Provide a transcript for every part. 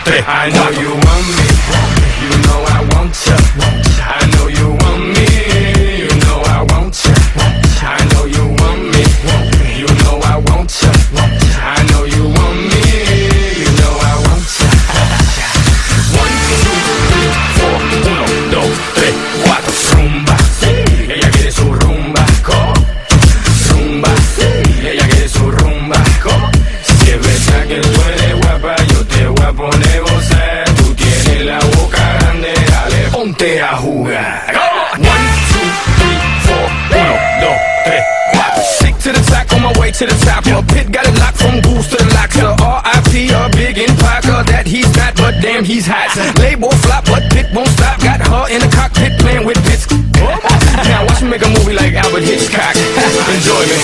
tres. I know you want me, you know I want ya. I know you want me, you know I want ya. I know you want me, you know I want ya. I know you want me, you know I want ya. One, two, three, four, uno, dos, tres, cuatro, rumba. Ella quiere su rumba, co. Rumba, ella quiere su rumba, co. Si es verdad que tú eres guapa, yo te voy a poner gozar. Tú tienes la boca grande, dale, ponte a jugar. One, two, three, four, uno, dos, tres, cuatro. Sick to the top, on my way to the top. Your pit got it locked from goose to the locks. The R.I.P. a big in Parker that he's not, but damn he's hot. Label flop, but pit won't stop. Got her in the cockpit playing with bits. now watch me make a movie like Albert Hitchcock. Enjoy me.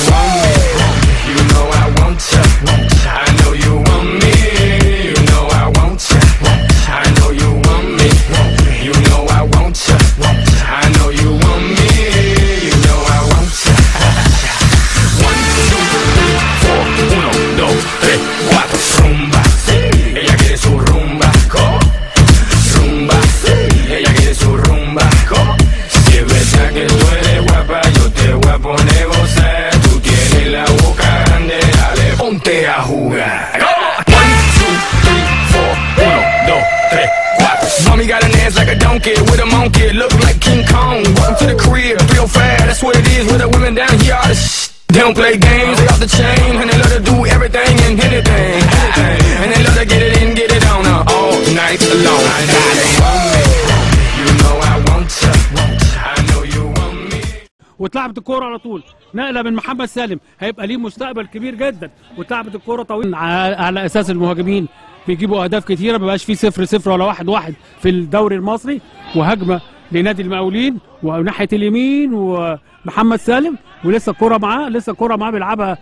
You know I want ya. I know you want me. You know I want ya. I know you want me. You know I want ya. I know you want me. You know I want ya. One, two, three, four, uno, dos, tres, cuatro, rumba. Ella quiere su rumba, co. Rumba. Ella quiere su rumba, co. Si es verdad que tú eres guapa, yo te voy a poner gozar. Tú tienes la boca grande, dale, ponte a jugar. One, two, three, four, uno, dos, tres, cuatro. Mommy got an ass like a donkey with a monkey, look like King Kong. Welcome to the crib, 305, that's what it is with the women down here. All the sh- they don't play games, they off the chain, and they love to do everything and anything. And they love to get it in, get it on uh, all night long. I know you want me, you know I want ya. I know you want me. واتلعبت الكوره على طول نقله من محمد سالم هيبقى ليه مستقبل كبير جدا واتلعبت الكوره طويل على على اساس المهاجمين بيجيبوا اهداف كتيره ما بقاش فيه صفر صفر ولا واحد واحد في الدوري المصري وهجمه لنادي المقاولين وناحيه اليمين ومحمد سالم ولسه الكوره معاه لسه الكوره معاه بيلعبها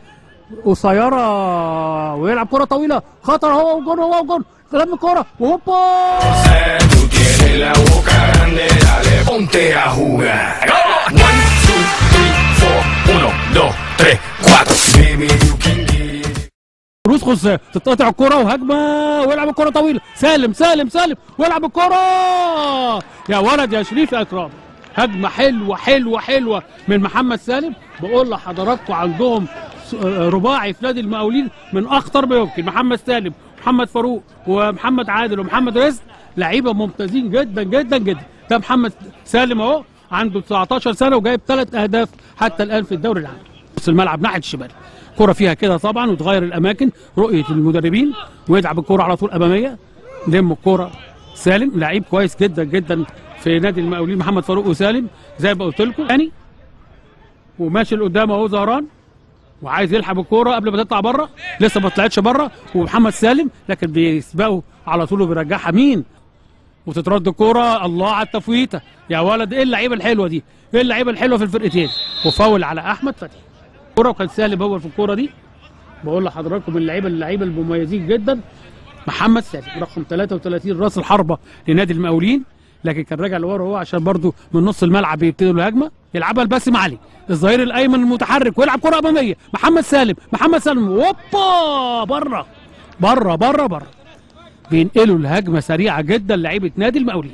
قصيره ويلعب كره طويله خطر هو وجون هو وجون لم الكوره وهوبا Tú tienes la boca grande, dale, ponte a jugar. One, two, three, four, uno, dos, tres, cuatro. Baby, you can get it. رسخس تتقطع الكرة وهجمة ويلعب الكرة طويلة سالم سالم سالم ويلعب الكرة يا ولد يا شريف يا اكرام هجمة حلوة حلوة حلوة من محمد سالم بقول لحضراتكم عندهم س- آه، رباعي في نادي المقاولين من اخطر ما يمكن محمد سالم محمد فاروق ومحمد عادل ومحمد رزق لعيبة ممتازين جدا جدا جدا ده محمد سالم اهو عنده 19 سنة وجايب ثلاث اهداف حتى الان في الدوري العام نص الملعب ناحيه الشمال كرة فيها كده طبعا وتغير الاماكن رؤيه المدربين ويلعب الكرة على طول اماميه لم الكرة سالم لعيب كويس جدا جدا في نادي المقاولين محمد فاروق وسالم زي ما قلت لكم يعني وماشي لقدام اهو زهران وعايز يلحق الكوره قبل ما تطلع بره لسه ما طلعتش بره ومحمد سالم لكن بيسبقه على طول وبيرجعها مين وتترد الكوره الله على التفويته يا ولد ايه اللعيبه الحلوه دي ايه اللعيبه الحلوه في الفرقتين وفاول على احمد فتحي الكوره وكان سالم هو في الكوره دي بقول لحضراتكم اللعيبه اللعيبه المميزين جدا محمد سالم رقم 33 راس الحربه لنادي المقاولين لكن كان راجع لورا هو عشان برضه من نص الملعب يبتدوا الهجمه يلعبها لباسم علي الظهير الايمن المتحرك ويلعب كره اماميه محمد سالم محمد سالم اوبا بره بره بره بره بينقلوا الهجمه سريعه جدا لعيبه نادي المقاولين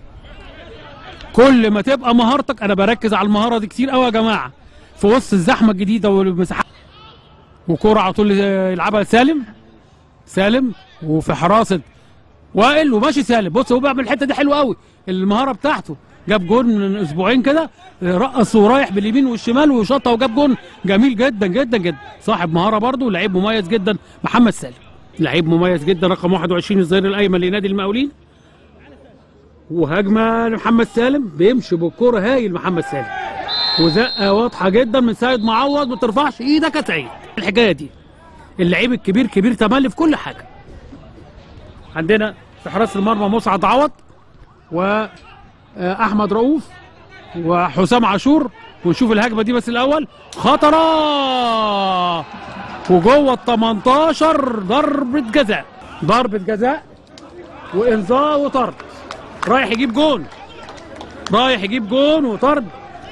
كل ما تبقى مهارتك انا بركز على المهاره دي كتير قوي يا جماعه في وسط الزحمه الجديده والمساحات وكرة على طول يلعبها سالم سالم وفي حراسه وائل وماشي سالم بص هو بيعمل الحته دي حلوه قوي المهاره بتاعته جاب جون من اسبوعين كده رقص ورايح باليمين والشمال وشطه وجاب جون جميل جدا جدا جدا صاحب مهاره برضه لعيب مميز جدا محمد سالم لعيب مميز جدا رقم 21 الظهير الايمن لنادي المقاولين وهجمه لمحمد سالم بيمشي بالكوره هايل محمد سالم وزقه واضحه جدا من سيد معوض ما ترفعش ايدك يا سعيد الحكايه دي اللعيب الكبير كبير تملي في كل حاجه عندنا في حراسه المرمى مسعد عوض واحمد رؤوف وحسام عاشور ونشوف الهجمه دي بس الاول خطره وجوه ال 18 ضربه جزاء ضربه جزاء وانذار وطرد رايح يجيب جون رايح يجيب جون وطرد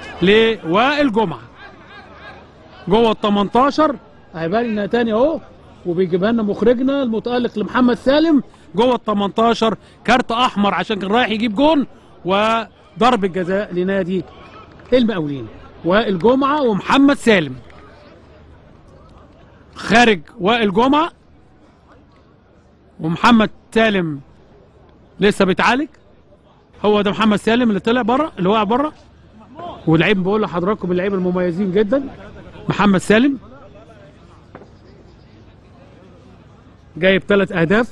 لوائل جمعه جوه ال 18 هيبان لنا تاني اهو وبيجيبها لنا مخرجنا المتالق لمحمد سالم جوه ال 18 كارت احمر عشان كان رايح يجيب جون وضربه جزاء لنادي المقاولين وائل جمعه ومحمد سالم خارج وائل جمعه ومحمد سالم لسه بيتعالج هو ده محمد سالم اللي طلع بره اللي وقع بره واللعيب بقول لحضراتكم اللعيبه المميزين جدا محمد سالم جايب ثلاث اهداف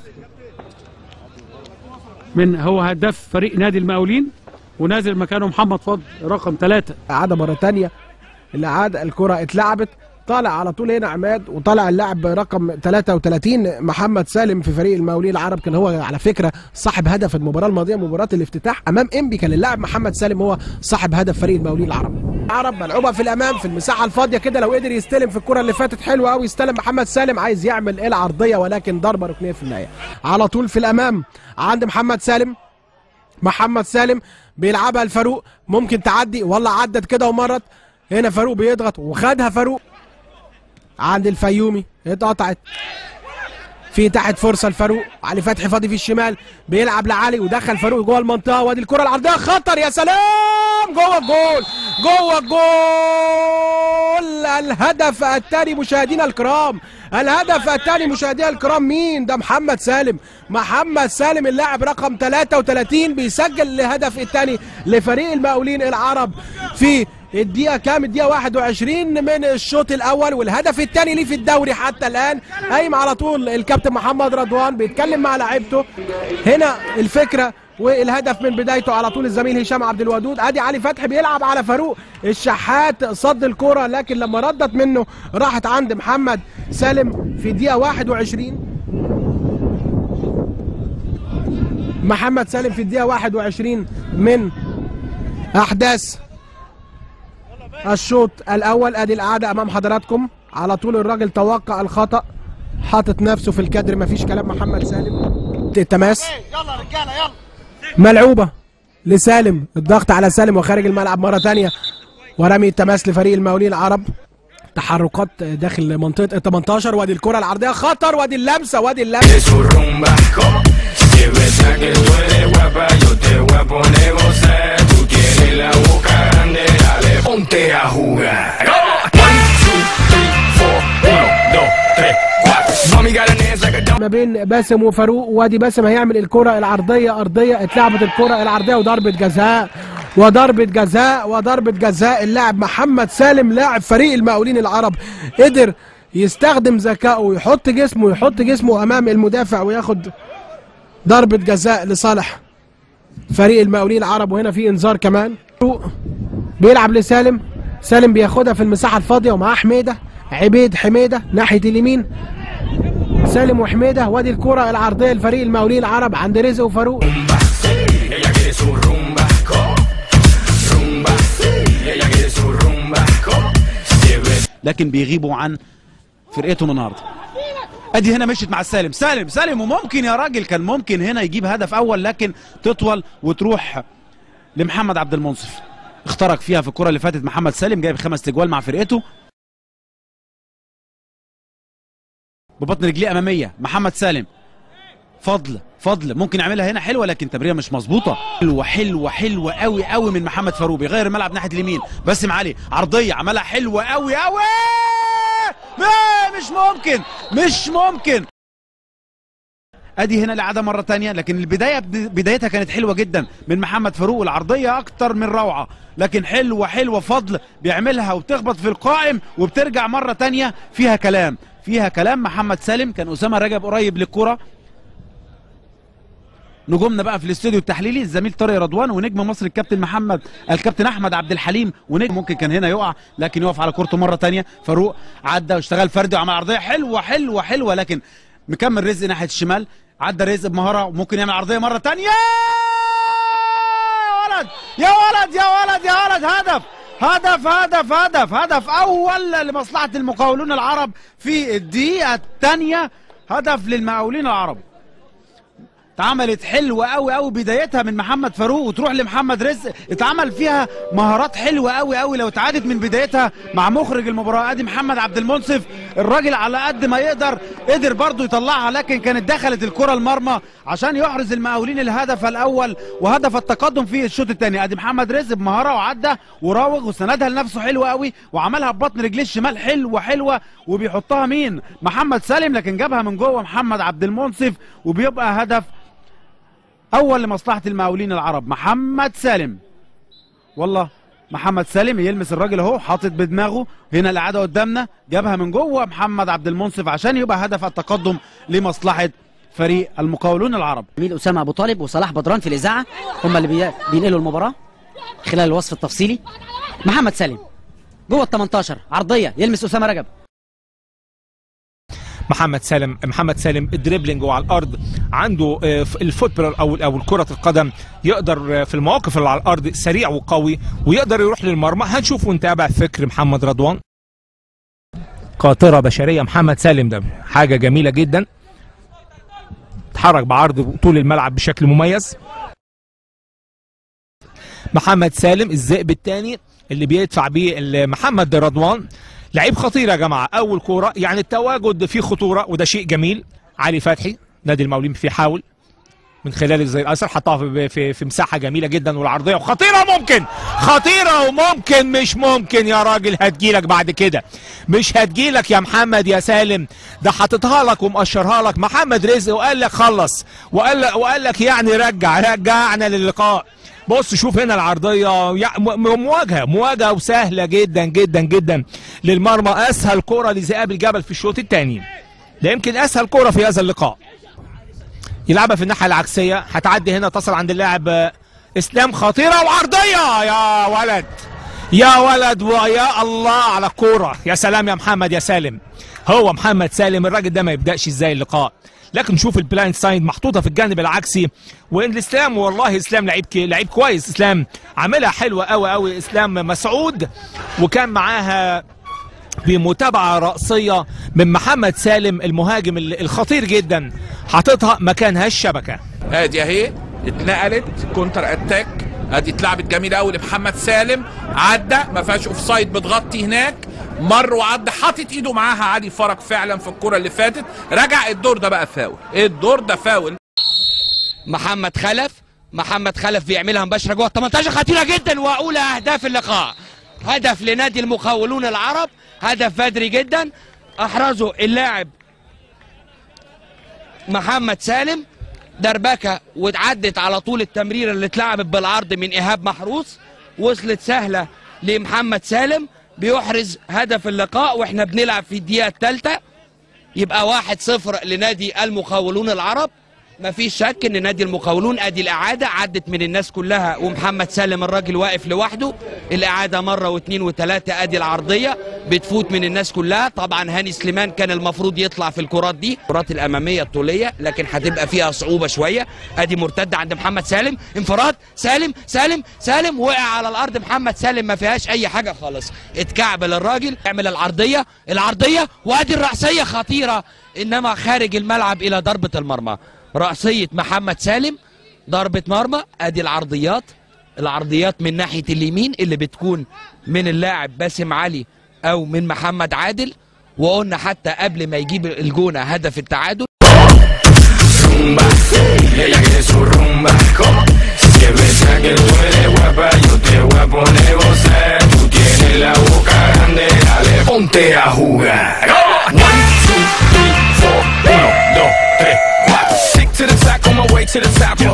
من هو هداف فريق نادي المقاولين ونازل مكانه محمد فضل رقم ثلاثة إعادة مرة تانية الإعادة الكرة اتلعبت طالع على طول هنا عماد وطالع اللاعب رقم 33 محمد سالم في فريق المقاولين العرب كان هو على فكره صاحب هدف المباراه الماضيه مباراه الافتتاح امام انبي كان اللاعب محمد سالم هو صاحب هدف فريق المقاولين العرب العرب ملعوبه في الامام في المساحه الفاضيه كده لو قدر يستلم في الكره اللي فاتت حلوه قوي يستلم محمد سالم عايز يعمل العرضيه ولكن ضربه ركنيه في النهايه على طول في الامام عند محمد سالم محمد سالم بيلعبها لفاروق ممكن تعدي والله عدت كده ومرت هنا فاروق بيضغط وخدها فاروق عند الفيومي اتقطعت في تحت فرصه لفاروق علي فتحي فاضي في الشمال بيلعب لعلي ودخل فاروق جوه المنطقه وادي الكره العرضيه خطر يا سلام جوه الجول جوه الجول الهدف الثاني مشاهدينا الكرام الهدف الثاني مشاهدينا الكرام مين ده محمد سالم محمد سالم اللاعب رقم 33 بيسجل الهدف الثاني لفريق المقاولين العرب في الدقيقة كام؟ الدقيقة 21 من الشوط الأول والهدف الثاني ليه في الدوري حتى الآن قايم على طول الكابتن محمد رضوان بيتكلم مع لاعيبته هنا الفكرة والهدف من بدايته على طول الزميل هشام عبد الودود ادي علي فتحي بيلعب على فاروق الشحات صد الكرة لكن لما ردت منه راحت عند محمد سالم في الدقيقة 21 محمد سالم في الدقيقة 21 من أحداث الشوط الاول ادي القعده امام حضراتكم على طول الراجل توقع الخطا حاطط نفسه في الكادر مفيش كلام محمد سالم التماس يلا رجاله يلا ملعوبه لسالم الضغط على سالم وخارج الملعب مره ثانيه ورمي التماس لفريق المقاولين العرب تحركات داخل منطقه ال 18 وادي الكره العرضيه خطر وادي اللمسه وادي اللمسه de su rumba. Si es verdad que tú eres guapa, yo te voy a poner gozar. Tú tienes la boca grande, dale, ponte a jugar. One, two, three, four. Uno, dos, tres, cuatro. Mommy got her hands like a dumb. ما بين باسم وفاروق وادي باسم هيعمل الكرة العرضية أرضية اتلعبت الكرة العرضية وضربة جزاء وضربة جزاء وضربة جزاء اللاعب محمد سالم لاعب فريق المقاولين العرب قدر يستخدم ذكائه ويحط جسمه يحط جسمه أمام المدافع وياخد ضربة جزاء لصالح فريق المقاولين العرب وهنا في انذار كمان فاروق بيلعب لسالم سالم بياخدها في المساحة الفاضية ومعاه حميدة عبيد حميدة ناحية اليمين سالم وحميده وادي الكره العرضيه لفريق المقاولين العرب عند رزق وفاروق Ella quiere su rumba. Rumba. Ella quiere su rumba. Si es verdad. لكن بيغيبوا عن فرقتهم النهارده ادي هنا مشيت مع السالم سالم سالم وممكن يا راجل كان ممكن هنا يجيب هدف اول لكن تطول وتروح لمحمد عبد المنصف اخترق فيها في الكره اللي فاتت محمد سالم جايب خمس تجوال مع فرقته ببطن رجليه اماميه محمد سالم فضل فضل ممكن يعملها هنا حلوه لكن تمريره مش مظبوطه حلوه حلوه حلوه قوي قوي من محمد فاروق بيغير الملعب ناحيه اليمين باسم علي عرضيه عملها حلوه قوي قوي مش ممكن مش ممكن ادي هنا الاعاده مره تانية لكن البدايه بدايتها كانت حلوه جدا من محمد فاروق العرضيه اكتر من روعه لكن حلوه حلوه فضل بيعملها وبتخبط في القائم وبترجع مره تانية فيها كلام فيها كلام محمد سالم كان اسامه رجب قريب للكره نجومنا بقى في الاستوديو التحليلي الزميل طارق رضوان ونجم مصر الكابتن محمد الكابتن احمد عبد الحليم ونجم ممكن كان هنا يقع لكن يقف على كورته مره تانية فاروق عدى واشتغل فردي وعمل عرضيه حلوه حلوه حلوه لكن مكمل رزق ناحيه الشمال عدى رزق بمهاره وممكن يعمل عرضيه مره تانية يا ولد يا ولد يا ولد يا ولد هدف هدف هدف هدف هدف اول لمصلحه المقاولون العرب في الدقيقه الثانيه هدف للمقاولين العرب اتعملت حلوه قوي قوي بدايتها من محمد فاروق وتروح لمحمد رزق اتعمل فيها مهارات حلوه قوي قوي لو اتعادت من بدايتها مع مخرج المباراه ادي محمد عبد المنصف الراجل على قد ما يقدر قدر برضه يطلعها لكن كانت دخلت الكره المرمى عشان يحرز المقاولين الهدف الاول وهدف التقدم في الشوط الثاني ادي محمد رزق بمهاره وعدى وراوغ وسندها لنفسه حلو قوي وعملها ببطن رجليه الشمال حلوه حلوه وبيحطها مين محمد سالم لكن جابها من جوه محمد عبد المنصف وبيبقى هدف اول لمصلحه المقاولين العرب محمد سالم والله محمد سالم يلمس الراجل اهو حاطط بدماغه هنا الاعاده قدامنا جابها من جوه محمد عبد المنصف عشان يبقى هدف التقدم لمصلحه فريق المقاولون العرب جميل اسامه ابو طالب وصلاح بدران في الاذاعه هم اللي بي- بينقلوا المباراه خلال الوصف التفصيلي محمد سالم جوه ال 18 عرضيه يلمس اسامه رجب محمد سالم محمد سالم الدريبلينج وعلى الارض عنده آه، ف- الفوتبرر او او كره القدم يقدر آه، في المواقف اللي على الارض سريع وقوي ويقدر يروح للمرمى هنشوف ونتابع فكر محمد رضوان قاطره بشريه محمد سالم ده حاجه جميله جدا اتحرك بعرض طول الملعب بشكل مميز محمد سالم الذئب الثاني اللي بيدفع بيه ال- محمد رضوان لعيب خطير يا جماعه اول كوره يعني التواجد فيه خطوره وده شيء جميل علي فتحي نادي المقاولين بيحاول من خلال الزي الايسر حطها في, في في مساحه جميله جدا والعرضيه وخطيره ممكن خطيره وممكن مش ممكن يا راجل هتجيلك بعد كده مش هتجيلك يا محمد يا سالم ده حاططها لك ومقشرها لك محمد رزق وقال لك خلص وقال لك وقال لك يعني رجع رجعنا للقاء بص شوف هنا العرضيه يع- م- م- مواجهه مواجهه وسهله جدا جدا جدا للمرمى اسهل كره لذئاب الجبل في الشوط الثاني ده يمكن اسهل كره في هذا اللقاء يلعبها في الناحيه العكسيه هتعدي هنا تصل عند اللاعب آه، اسلام خطيره وعرضيه يا ولد يا ولد ويا الله على الكوره يا سلام يا محمد يا سالم هو محمد سالم الراجل ده ما يبداش ازاي اللقاء لكن شوف البلايند سايد محطوطه في الجانب العكسي وان الاسلام والله اسلام لعيب كي- لعيب كويس اسلام عاملها حلوه قوي قوي اسلام مسعود وكان معاها بمتابعه راسيه من محمد سالم المهاجم ال- الخطير جدا حاططها مكانها الشبكه ادي اهي اتنقلت كونتر اتاك ادي اتلعبت جميله قوي لمحمد سالم عدى ما فيهاش اوف سايد بتغطي هناك مر وعدى حاطط ايده معاها علي فرج فعلا في الكره اللي فاتت رجع الدور ده بقى فاول الدور ده فاول محمد خلف محمد خلف بيعملها مباشره جوه ال 18 خطيره جدا واولى اهداف اللقاء هدف لنادي المقاولون العرب هدف بدري جدا احرزه اللاعب محمد سالم دربكه واتعدت على طول التمريره اللي اتلعبت بالعرض من ايهاب محروس وصلت سهله لمحمد سالم بيحرز هدف اللقاء واحنا بنلعب في الدقيقه الثالثه يبقى واحد صفر لنادي المقاولون العرب مفيش شك ان نادي المقاولون ادي الاعاده عدت من الناس كلها ومحمد سالم الراجل واقف لوحده الاعاده مره واثنين وثلاثه ادي العرضيه بتفوت من الناس كلها طبعا هاني سليمان كان المفروض يطلع في الكرات دي الكرات الاماميه الطوليه لكن هتبقى فيها صعوبه شويه ادي مرتده عند محمد سالم انفراد سالم سالم سالم وقع على الارض محمد سالم ما فيهاش اي حاجه خالص اتكعبل الراجل اعمل العرضيه العرضيه وادي الراسيه خطيره انما خارج الملعب الى ضربه المرمى راسيه محمد سالم ضربه مرمى ادي العرضيات العرضيات من ناحيه اليمين اللي بتكون من اللاعب باسم علي او من محمد عادل وقلنا حتى قبل ما يجيب الجونه هدف التعادل rumba y ella quiere su rumba ¿Cómo? Si es verdad que tú eres guapa yo te voy a poner gozar Tú tienes la boca grande, dale ponte a jugar One, two, three, four Uno, dos, tres, cuatro Stick to the top, on my way to the top